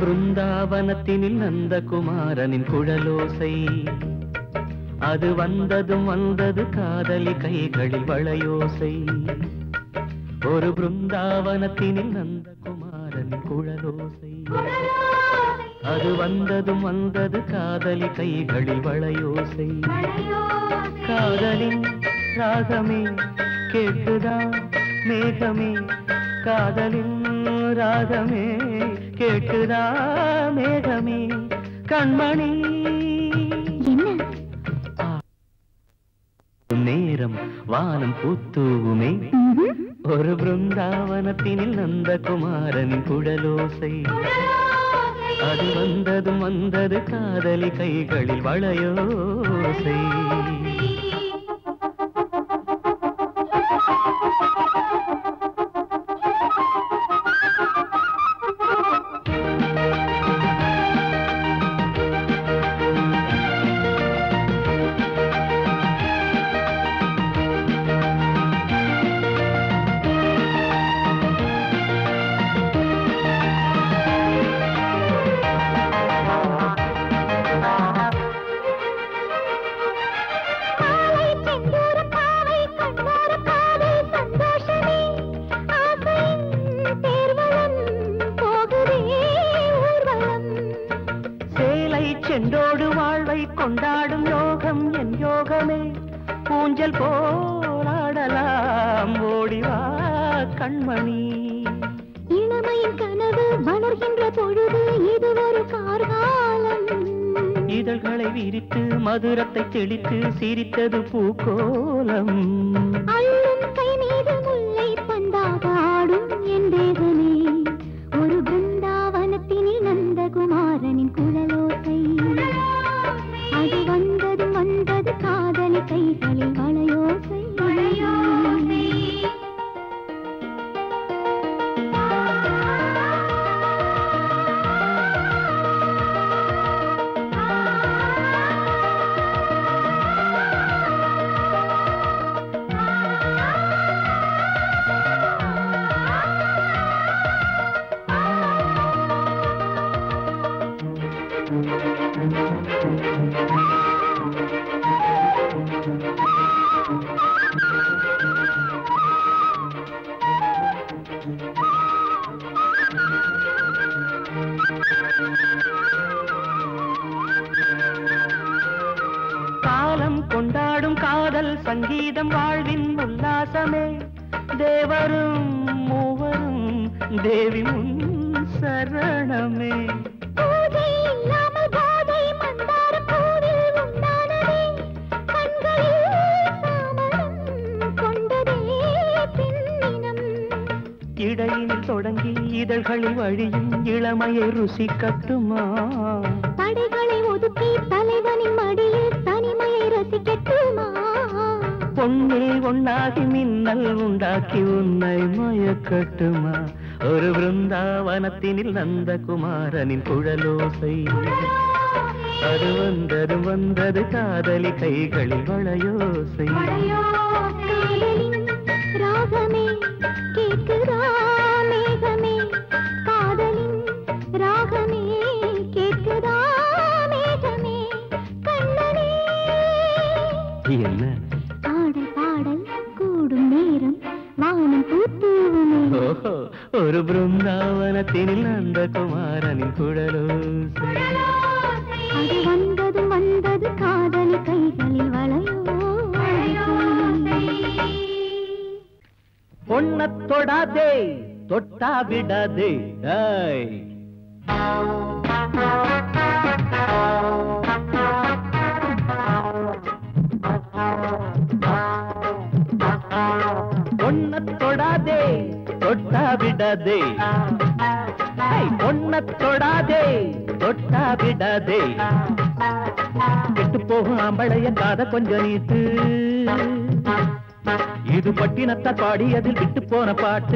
பிருந்தாவனத்தினில் நந்தகுமாரனின் குழலோசை அது வந்ததும் வந்தது காதலி கைகளில் வளையோசை ஒரு பிருந்தாவனத்தினில் நந்தகுமாரனின் குழலோசை அது வந்ததும் வந்தது காதலி கைகளில் வளையோசை காதலின் ராகமே கேட்குதா மேகமே காதலின் ராகமே கேட்குதா மேகமே கண்மணி நேரம் வானம் பூத்தூவுமே ஒரு பிருந்தாவனத்தினில் நந்தகுமாரனின் குழலோசை அது வந்ததும் வந்தது காதலி கைகளில் வளையோசை சேலை செண்டோடு வாழ்வை கொண்டாடும் யோகம் என் யோகமே ஊஞ்சல் போராடலாம் ஓடிவா கண்மணி இளமையின் கனவு வளர்கின்ற பொழுது இது ஒரு கார்காலம் இதழ்களை விரித்து மதுரத்தை தெளித்து சிரித்தது பூக்கோலம் அள்ளும் கை மீது முல்லை பந்தாக ஆடும் என் தேவனே ஒரு பிருந்தாவனத்தினில் நந்தகுமாரனின் குழலோசை அது வந்ததும் வந்தது காதலி கைகளில் வளையோசை காலம் கொண்டாடும் காதல் சங்கீதம் வாழ்வின் உல்லாசமே தேவரும் மூவரும் தேவி முன் சரணமே பூஜை இல்லாமல் போதை மந்தார பூவில் உண்டானதே கண்களில் சாமரம் கொண்டதே பெண்ணினம் இடையினில் தொடங்கி இதழ்களில் வழியும் இளமையை ருசி கட்டுமா தடைகளை ஒதுக்கி தலைவனின் மடியில் தனிமையை ரசிக்கட்டுமா பொன்னில் ஒன்னாகி மின்னல் உண்டாக்கி உன்னை மயக்கட்டுமா ஒரு பிருந்தாவனத்தினில் நந்தகுமாரனின் குழலோசை அது வந்தது வந்தது காதலி கைகளில் வளையோசை காதலின் ராகமே கேட்குதா மேகமே காதலின் ராகமே கேட்குதா மேகமே கண்ணனே என்ன ஆடல் பாடல் கூடும் நேரம் வானம் பூத்தூவுமே ஓஹோ ஒரு பிருந்தாவனத்தினில் நந்தகுமாரனின் குழலோசை அது வந்ததும் வந்தது காதலி கைகளில் வளையோ பொண்ண தொடாதே தொட்டா விடாதே டேய். பொண்ண தொடாதே தொட்டா விடாதே ஏய், பொண்ண தொடாதே தொட்டா விடாதே கெட்டு போகும் ஆம்பளைய காத கொஞ்சம் நீட்டு இது பட்டினத்தார் பாடியதில் விட்டு போன பாட்டு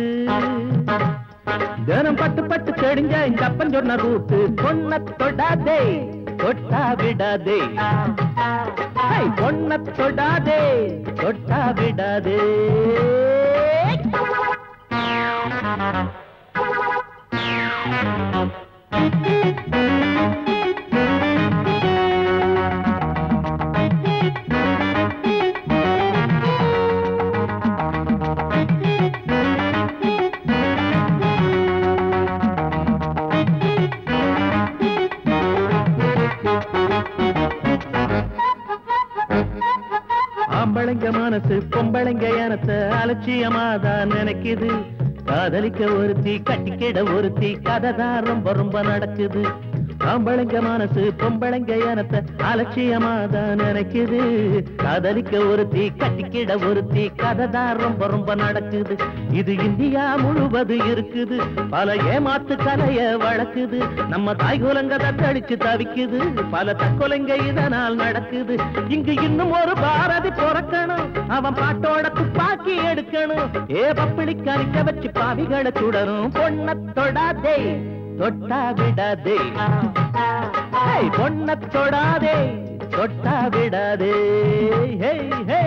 தினம் பட்டு பட்டு தெரிஞ்ச இந்த அப்பன் சொன்ன ரூட்டு பொண்ண தொடாதே தொட்டா விடாதே ஹை, பொண்ண தொடாதே தொட்டா விடாதே ஆம்பளைங்க மனசு பொம்பளைங்க எனத்த அலட்சியமாதான் நினைக்குது காதலிக்க ஒருத்தி கட்டிக்கிட ஒருத்தி கதை தான் ரொம்ப ரொம்ப நடக்குது ஆம்பளைங்க மனசு பொம்பளைங்க எனத்த அலட்சியமாதான் நினைக்குது காதலிக்க ஒருத்தி கட்டிக்கிட ஒருத்தி கதை தான் ரொம்ப ரொம்ப நடக்குது இது இந்தியா முழுவது இருக்குது பல ஏமாத்து கலைய வளர்க்குது நம்ம தாய்குலங்க தத்தளிச்சு தவிக்குது பல தற்கொலைங்க இதனால் நடக்குது இங்கு இன்னும் ஒரு பாரதி பிறக்கணும் அவன் பாட்டோட துப்பாக்கி எடுக்கணும் ஏ பப்பிளி கணிக்க வச்சு பாவிகளை சுடரும் பொண்ண தொடாதே தொட்டா விடாதே ஹேய், பொண்ண தொடாதே தொட்டா விடாதே ஹே ஹே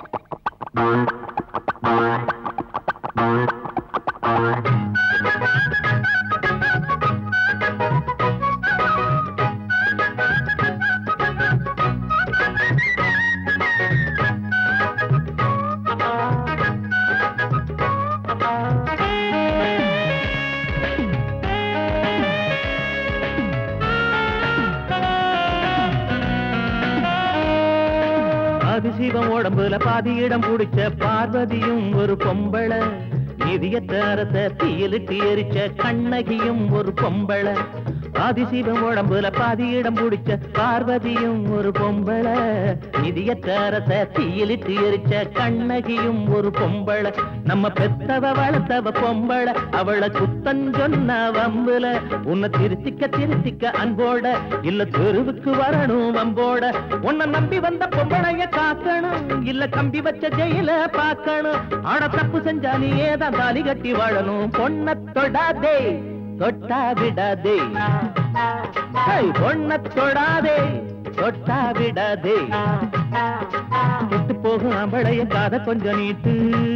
ஆதிசிவம் உடம்புல பாதி இடம் பிடிச்ச பார்வதியும் ஒரு பொம்பளை நிதியத்த அரச தீயிலிட்டு எரிச்ச கண்ணகியும் ஒரு பொம்பளை ஆதிசிவம் உடம்புல பாதி இடம் பிடிச்ச பார்வதியும் ஒரு பொம்பளை நிதியத்த அரச தீயிலிட்டு எரிச்ச கண்ணகியும் ஒரு பொம்பளை நம்ம பெத்தவ வளர்த்தவ பொம்பளை அவளை குத்தம் சொன்ன வம்புல உன்னை திருத்திக்க திருத்திக்க அன்போட இல்ல தெருவுக்கு வரணும் வம்போட உன்னை நம்பி வந்த பொம்பளைய காக்கணும் இல்ல கம்பி வச்ச ஜெயில பார்க்கணும் ஆட தப்பு செஞ்சா நீ ஏதான் தாலி கட்டி வாழணும் பொண்ண தொடாதே தொட்டா விடாதே ஹேய், பொண்ண தொடாதே தொட்டா விடாதே கெட்டு போகும் அம்பளைய காத கொஞ்சம் நீட்டு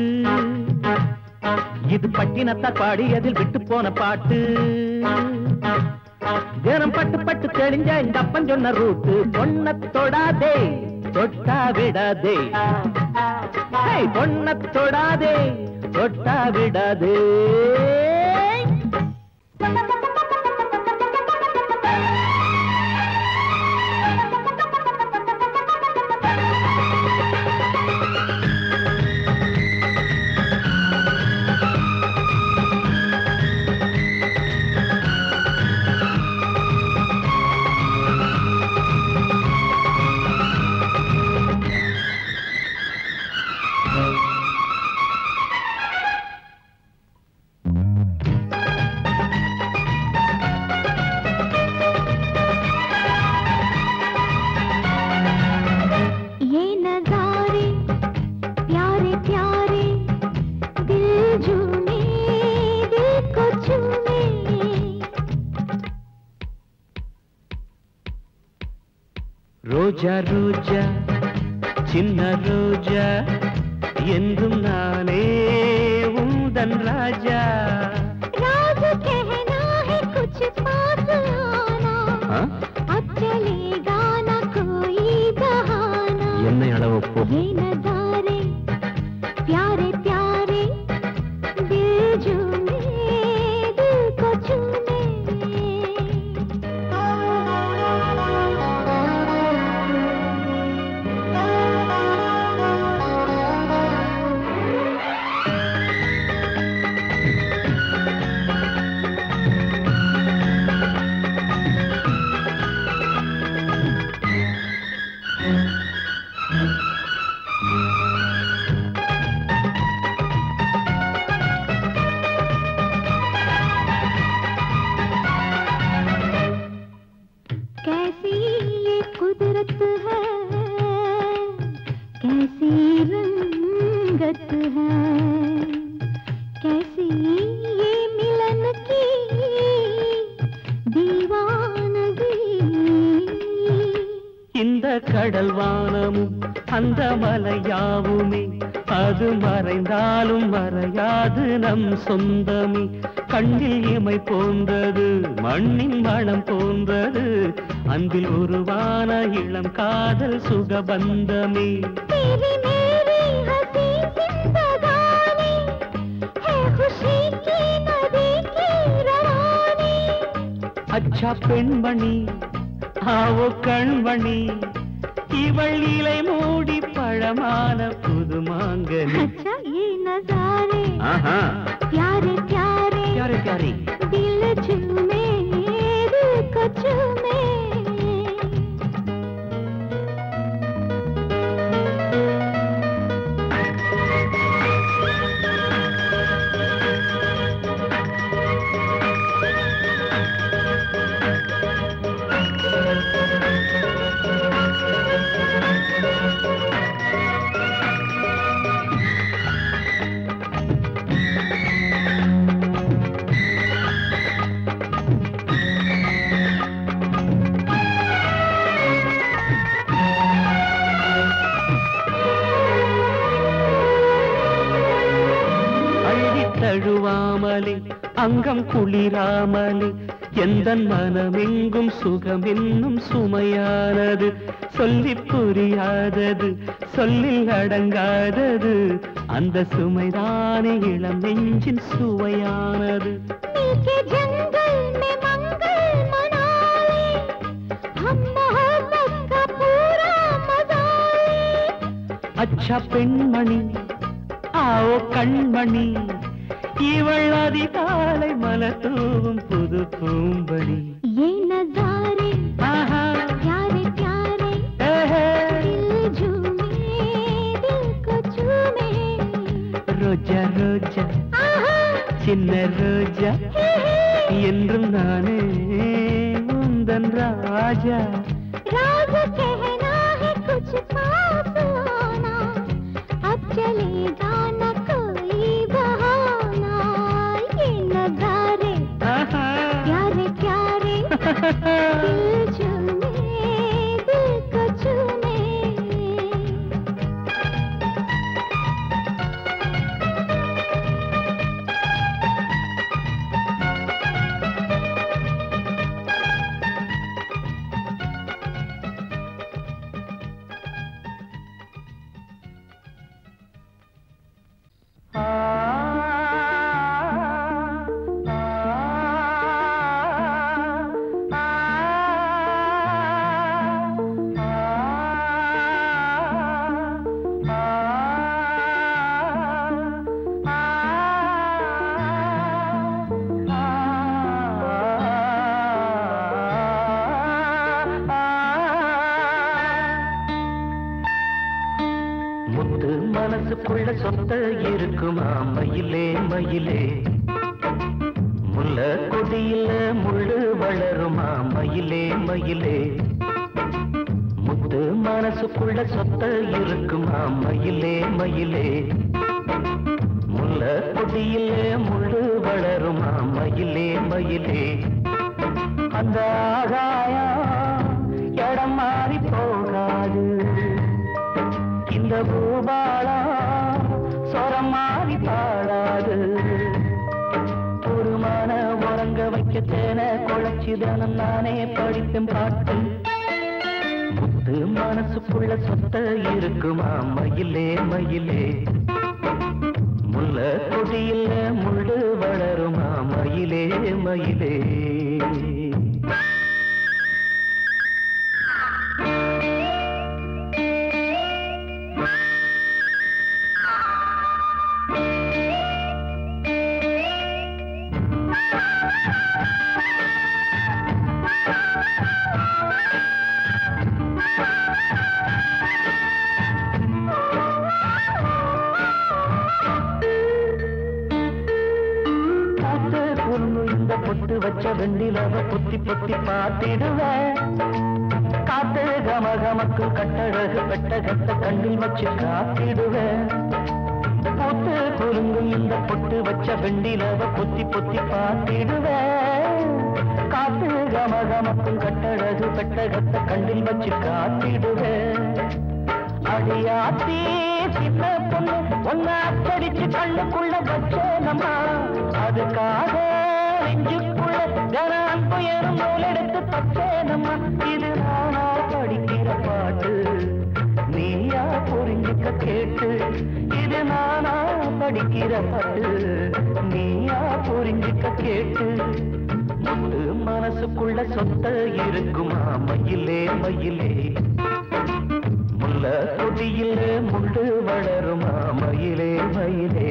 இது பட்டினத்தா பாடி அதில் விட்டு போன பாட்டு தினம் பட்டு பட்டு தெளிஞ்ச இந்த அப்பன் சொன்ன ரூட்டு பொண்ண தொடாதே தொட்டா விடாதே ஹேய், பொண்ண தொடாதே தொட்டா விடாதே ये नजारे प्यारे प्यारे दिल झूमे दिल को छूने ரோஜா ரோஜா சின்ன ரோஜா என்றும் நானே உந்தன் ராஜா राज कहना है कुछ पास आना ஆ? अब चलेगा ना कोई बहाना என்னை அளவப்போ ये नजारे प्यारे प्यारे दिल झूमे दिल को छूने கடல் வானமும் அந்த மலையாவுமே அது மறைந்தாலும் மறையாது நம் சொந்தமே கண்ணில் இமை போன்றது மண்ணின் மனம் போன்றது அன்பில் உருவான இளம் காதல் சுகபந்தமே तेरी मेरी हंसी जिंदगानी है खुशी की नदी की रवानी அச்சா பெண்மணி ஆவோ கண்மணி இவள் இலை மூடி பழமான புது மாங்கனி अच्छा ये नजारे ஆஹா प्यारे प्यारे யாரே யாரே दिल चूमे दिल को चूमे அள்ளித் தழுவாமலே அங்கம் குளிராமலே எந்த மனமெங்கும் சுகம் என்னும் சுமையானது சொல்லி புரியாதது சொல்லில் அடங்காதது அந்த சுமைதானே இளம் நெஞ்சின் சுவையானது मिलके जंगल में मंगल मना ले हम मोहब्बत का पूरा मजा ले அச்சா பெண்மணி ஆவோ கண்மணி இவள் அதிகாலை மலத்தூவும் புது பூம்படி ये नजारे ஆஹா प्यारे प्यारे ஏஹே. दिल झूमे दिल को चूमे ரோஜா ரோஜா आहा சின்ன ரோஜா हे हे என்றும் நானே உந்தன் ராஜா राज कहना है कुछ पास आना अब चलेगा न कोई बहाना ये नजारे ஆஹா. प्यारे प्यारे दिल चूमे दिल को चूमे முத்து மனசுக்குள்ள சொத்த இருக்குமா மயிலே மயிலே முல்ல கொடியில முள்ளு வளருமா மயிலே மயிலே முத்து மனசுக்குள்ள சொத்த இருக்குமா மயிலே மயிலே முல்ல கொடியில முள்ளு வளருமா மயிலே மயிலே அந்த ஆகாயம் இடம் மாறி போகாது இந்த பூபாலா சொரம் மாறி பாடாது ஒரு மன உறங்க வைக்க தேன குழைச்சி தினம் நானே படிப்பேன் பாட்டு முத்து மனசுக்குள்ள சொத்த இருக்குமா மயிலே மயிலே முல்ல கொடியில முள்ளு வளருமா மயிலே மயிலே பூத்து குறும்பு இந்த பொட்டு வச்ச வெண்ணிலவ பொத்தி பொத்தி பார்த்திடுவேன் காத்து கமகமக்கும் கட்டழகு பெட்ட கட்ட கண்ணில் வச்சு காத்திடுவேன் பூத்து குறுங்கும் இந்த பொட்டு வச்ச வெண்ணிலவ பொத்தி பொத்தி பார்த்திடுவேன் காத்து கமகமக்கும் கட்டழகு பெட்டகத்தை கண்ணில் வச்சு காத்திடுவேன் அடியாத்தி சின்ன பொண்ணு ஒன்ன அச்சடிச்சு கண்ணுக்குள்ள வச்சேனம்மா அதுக்காக நெஞ்சுக்குள்ள ஜன அன்பு எனும் நூல் எடுத்து தச்சேனம்மா இது நானா படிக்கிற பாட்டு நீயா புரிஞ்சுக்க கேட்டு இது நானா படிக்கிற பாட்டு நீயா புரிஞ்சுக்க கேட்டு முட்டு மனசுக்குள்ள சொத்த இருக்குமா மயிலே மயிலே முல்ல கொடியிலே முண்டு வளருமா மயிலே மயிலே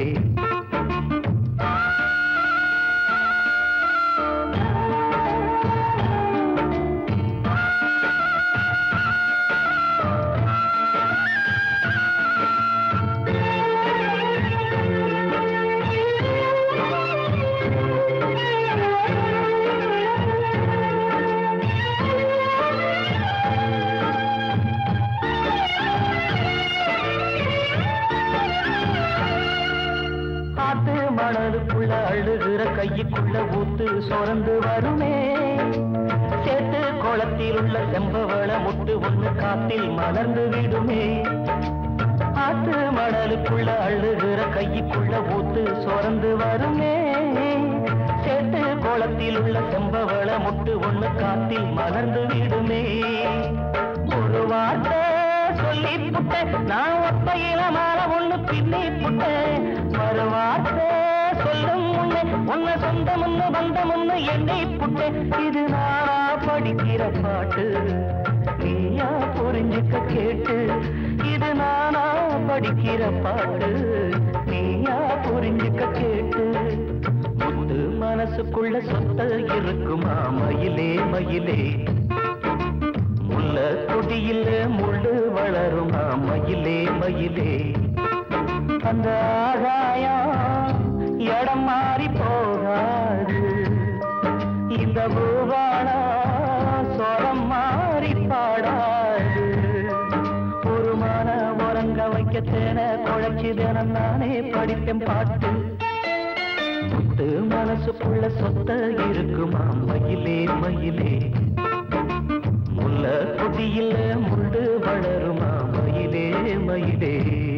காத்து மணலுக்குள்ள அழுகிற கையுக்குள்ள ஊத்து சொரந்து வருமே சேத்து குளத்தில் உள்ள செம்பவள முட்டு ஒண்ணு காத்தில் மலர்ந்து விடுமே காத்து மணலுக்குள்ள அழுகிற கையுக்குள்ள ஊத்து சொரந்து வருமே சேத்து குளத்தில் உள்ள செம்பவள முட்டு ஒண்ணு காத்தில் மலர்ந்து விடுமே ஒரு வார்த்தை சொல்லி புட்டேன் நான் ஒத்தையில மாற ஒண்ணு பின்னி புட்டேன் மறு வார்த்தை சொல்லும் முன்னே உன்னை சொந்த முன்னு வந்த முன்னு எண்ணி புட்டேன் இது நானா படிக்கிற பாட்டு நீயா புரிஞ்சுக்க கேட்டு இது நானா படிக்கிற பாட்டு நீயா புரிஞ்சுக்க கேட்டு முத்து மனசுக்குள்ள சொத்த இருக்குமா மயிலே மயிலே முல்ல கொடியில முள்ளு வளருமா மயிலே மயிலே அந்த ஆகாயம் இடம் மாறி போகாது இந்த பூவாளா சொரம் மாறி பாடாது ஒரு மான உறங்க வைக்க தேன குழைச்சி தினம் நானே படிப்பேன் பாட்டு முத்து மனசுக்குள்ள சொத்த இருக்குமா மயிலே மயிலே முல்ல கொடியில முள்ளு வளருமா மயிலே மயிலே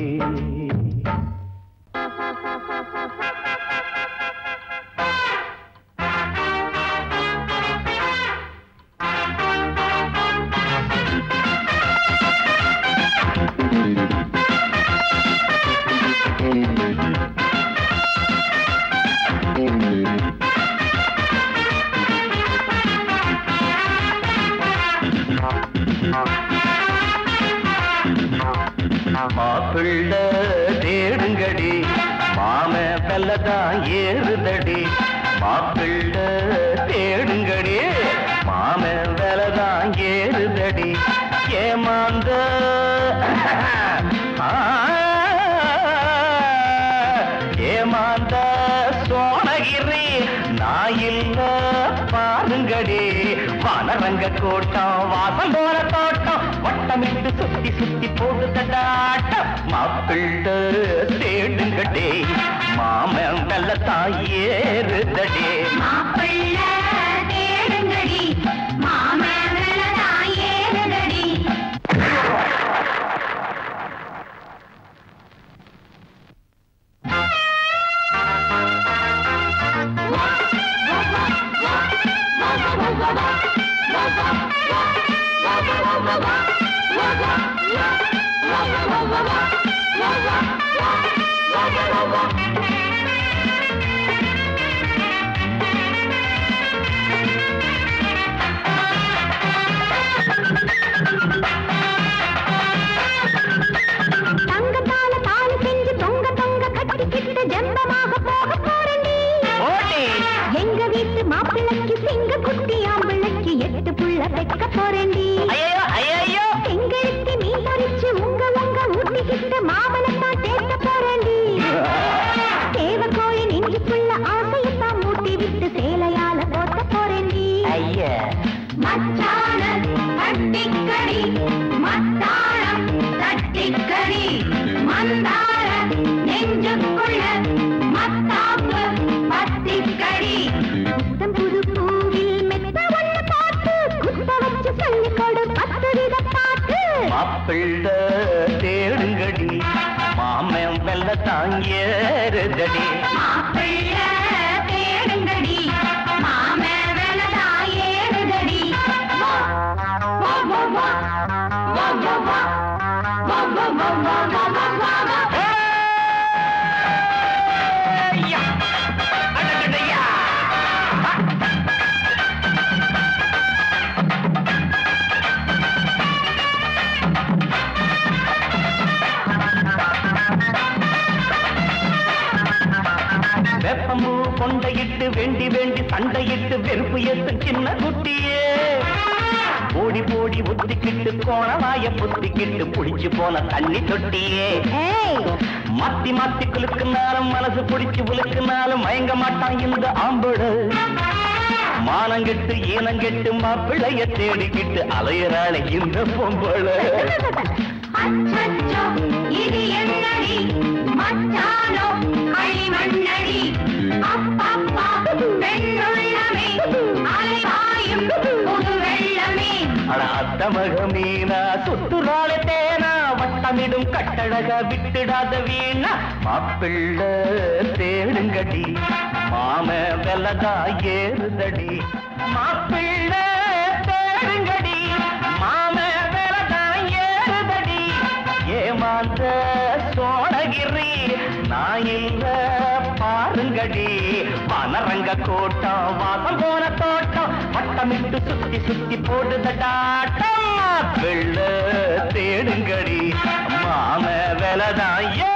மாப்பிள்ள தேடுங்கடி மாம வெல்லதான் ஏறுதடி மாப்பிள்ள தேடுங்கடி மாம வெலதான் ஏறுதடி ஏமாந்த ஆ, ஏமாந்த சோனகிரி நான் இல்ல பாருங்கடி வானரங்க கோட்டம் வாசம் போல தோட்டம் வட்டமிட்டு சுத்தி சுத்தி போடுதடாட்டம் மாப்பிள்ள தேடுங்கடே மாமன் நல்ல தாயேறுதடே மாப்பிள்ள தேடுங்கடி மாமன் ஏறுதடி தங்கத்தால தாலி செஞ்சு தொங்க தொங்க கட்டிக்கிட்டு ஜென்மமாக போக போறேன்டி ஓடி எங்க வீட்டு மாப்பிள்ளைக்கு சிங்க குட்டி ஆம்பிள்ளைக்கு எட்டு புள்ள வைக்க போறேன்டி ஐயோ ஐயோ எங்களுக்கு நீ பறிச்சு உங்க உங்க ஊட்டிக்கிட்ட மாமனத்தான் தேக்க போறேன்டி தேவ கோழி நெஞ்சுக்குள்ள ஆசையத்தான் மூட்டி விட்டு சேலையால போட்ட போறேன்டி ஐயா மச்சான தட்டிக்கடி மத்தாளம் தட்டிக்கடி மந்தார நெஞ்சுக்குள்ள மத்தாப்பு பத்திக்கடி புத்தம் புது பூவில் மெத்த மாப்பிள்ள தேடுங்கடி மாமன் வெள்ள தாங்கியருதடி மாப்பிள்ள தேடுங்கடி மாமே வேலதா ஏறுதடி வா வா வா வா வா வா வா வா வா வா வா வா வா வா வா ஐயா! அடடடையா! வெப்பமூ கொண்டையிட்டு வேண்டி வேண்டி சண்டையிட்டு வெறுப்பு ஏத்து சின்ன குட்டியே ஓடி போடி ஒத்திக்கிட்டு கோணவாய புத்திக்கிட்டு புடிச்சு போன தண்ணி தொட்டியே ஏய் மாத்தி மாத்தி குலுக்குனாலும் மனசு பிடிச்சு உலுக்குனாலும் மயங்க மாட்டான் இந்த ஆம்படு மானங்கெட்டு ஈனங்கெட்டு மாப்பிள்ளைய தேடிக்கிட்டு அலையறாளே இந்த பொம்பளை அச்சச்சோ இது என்னடி மச்சானோ களிமண்ணடி அப்பப்பா பெண்ணுள்ளமே அலைவாயும் புது வெள்ளமே அட அத்தமக மீனா சுத்துறாளே தேனா வட்டமிடும் கட்டழக விட்டுடாத வீணா மாப்பிள்ள தேடுங்கடி மாம வெல்லதா ஏறுதடி மாப்பிள்ள தேடுங்கடி மாம வெல்லதா ஏறுதடி ஏமாந்த சோழகிரி நான் இல்ல பாருங்கடி பனரங்க கோட்டம் வாசம் போன தோட்டம் வட்டமிட்டு சுத்தி சுத்தி போடுதடாட்டம் வெள்ள தேடுங்கடி மாம வேலைதான் ஏ